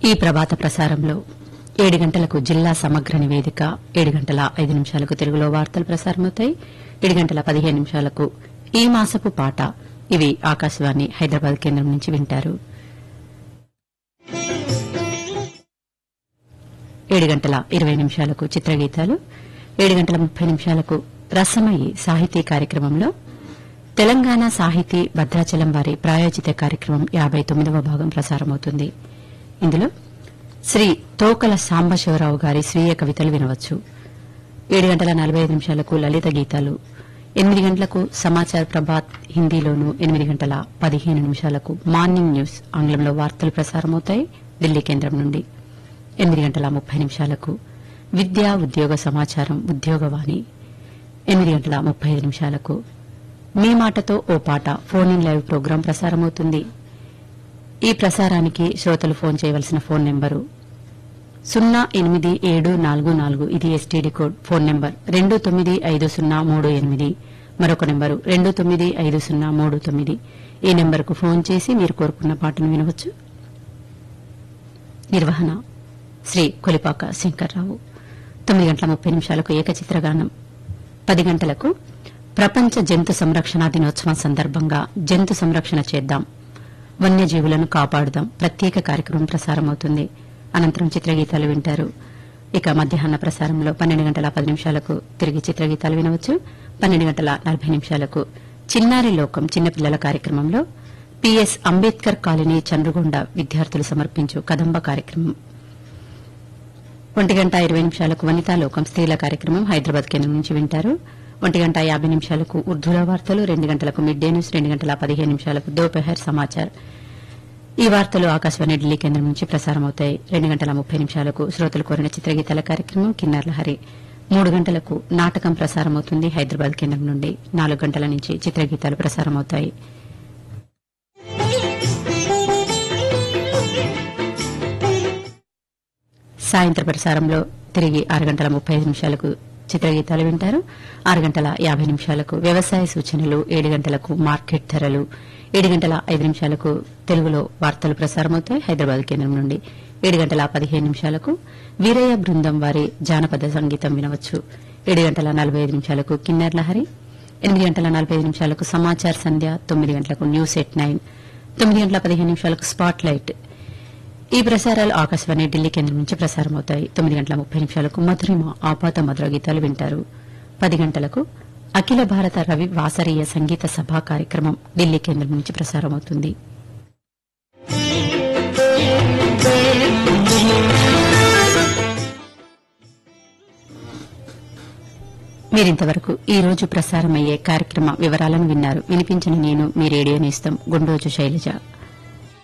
ఈ ప్రభాత ప్రసారంలో ఏడు గంటలకు జిల్లా సమగ్ర నివేదిక ఏడు గంటల ఐదు నిమిషాలకు తెలుగులో వార్తలు ప్రసారమవుతాయి ఏడు గంటల పదిహేను నిమిషాలకు ఈ మాసపు పాట ఇవి ఆకాశవాణి హైదరాబాద్ కేంద్రం నుంచి వింటారు ఏడు గంటల ఇరవై నిమిషాలకు చిత్రగీతాలు ఏడు గంటల ముప్పై నిమిషాలకు రసమయి సాహితీ కార్యక్రమంలో తెలంగాణ సాహితీ భద్రాచలం వారి ప్రాయోజిత కార్యక్రమం యాబై తొమ్మిదవ భాగం ప్రసారమవుతుంది ఇందులో శ్రీ తోకల సాంబశివరావు గారి స్వీయ కవితలు వినవచ్చు ఏడు గంటల నలభై ఐదు నిమిషాలకు లలిత గీతాలు ఎనిమిది గంటలకు సమాచార్ ప్రభాత్ హిందీలోను ఎనిమిది గంటల పదిహేను నిమిషాలకు మార్నింగ్ న్యూస్ ఆంగ్లంలో వార్తలు ప్రసారమవుతాయి ఢిల్లీ కేంద్రం నుండి ఎనిమిది గంటల ముప్పై నిమిషాలకు విద్యా ఉద్యోగ సమాచారం ఉద్యోగవాణి ఎనిమిది గంటల ముప్పై ఐదు నిమిషాలకు మీ మాటతో ఓ పాట ఫోన్ ఇన్ లైవ్ ప్రోగ్రాం ప్రసారమవుతుంది ఈ ప్రసారానికి శ్రోతలు ఫోన్ చేయవలసిన ఫోన్ నెంబరు సున్నా ఎనిమిది ఏడు నాలుగు నాలుగు ఇది ఎస్టీడీ కోడ్ ఫోన్ నెంబర్ రెండు తొమ్మిది ఐదు సున్నా మూడు ఎనిమిది మరొక నెంబరు రెండు తొమ్మిది ఐదు సున్నా మూడు తొమ్మిది ఈ నెంబర్కు ఫోన్ చేసి మీరు కోరుకున్న పాటను వినవచ్చు నిర్వహణ శ్రీ కొలిపాక శంకర్రావు తొమ్మిది గంటల ముప్పై నిమిషాలకు ఏకచిత్రగానం పది గంటలకు ప్రపంచ జంతు సంరక్షణ దినోత్సవం సందర్భంగా జంతు సంరక్షణ చేద్దాం వన్యజీవులను కాపాడుదాం ప్రత్యేక కార్యక్రమం ప్రసారమవుతుంది అనంతరం చిత్రగీతాలు వింటారు ఇక మధ్యాహ్న ప్రసారంలో పన్నెండు గంటల పది నిమిషాలకు తిరిగి చిత్రగీతాలు వినవచ్చు పన్నెండు గంటల నలభై నిమిషాలకు చిన్నారి లోకం చిన్నపిల్లల కార్యక్రమంలో పిఎస్ అంబేద్కర్ కాలనీ చంద్రగొండ విద్యార్థులు సమర్పించు కదంబ కార్యక్రమం ఒంటి గంట ఇరవై నిమిషాలకు వనితా లోకం స్త్రీల కార్యక్రమం హైదరాబాద్ కేంద్రం నుంచి వింటారు ఒంటి గంట యాభై నిమిషాలకు ఉర్దూల వార్తలు రెండు గంటలకు మిడ్ డే న్యూస్ రెండు గంటల పదిహేను నిమిషాలకు దోపహర్ సమాచార్ ఈ వార్తలు ఆకాశవాణి ఢిల్లీ కేంద్రం నుంచి ప్రసారమవుతాయి రెండు గంటల ముప్పై నిమిషాలకు శ్రోతలు కోరిన చిత్రగీతాల కార్యక్రమం కిన్నర్ లహరి మూడు గంటలకు నాటకం ప్రసారమవుతుంది హైదరాబాద్ కేంద్రం నుండి నాలుగు గంటల నుంచి చిత్రగీతాలు ప్రసారమవుతాయి సాయంత్రం ప్రసారంలో తిరిగి ఆరు గంటల ముప్పై ఐదు నిమిషాలకు చిత్రగీతాలు వింటారు ఆరు గంటల యాభై నిమిషాలకు వ్యవసాయ సూచనలు ఏడు గంటలకు మార్కెట్ ధరలు ఏడు గంటల ఐదు నిమిషాలకు తెలుగులో వార్తలు ప్రసారమవుతాయి హైదరాబాద్ కేంద్రం నుండి ఏడు గంటల పదిహేను నిమిషాలకు వీరయ్య బృందం వారి జానపద సంగీతం వినవచ్చు ఏడు గంటల నలభై ఐదు నిమిషాలకు కిన్నర్ లహరి ఎనిమిది గంటల నలభై ఐదు నిమిషాలకు సమాచార్ సంధ్య తొమ్మిది గంటలకు న్యూస్ ఎట్ నైన్ తొమ్మిది గంటల పదిహేను నిమిషాలకు స్పాట్ లైట్ ఈ ప్రసారాలు ఆకాశవాణి ఢిల్లీ కేంద్రం నుంచి ప్రసారమవుతాయి తొమ్మిది గంటల ముప్పై నిమిషాలకు మధురిమ ఆపాత మధుర గీతాలు వింటారు పది గంటలకు అఖిల భారత రవి వాసరీయ సంగీత సభా కార్యక్రమం ఢిల్లీ కేంద్రం నుంచి ప్రసారమవుతుంది మీరింతవరకు ఈ రోజు ప్రసారమయ్యే కార్యక్రమ వివరాలను విన్నారు వినిపించిన నేను మీ రేడియో నేస్తం గుండోజు శైలజ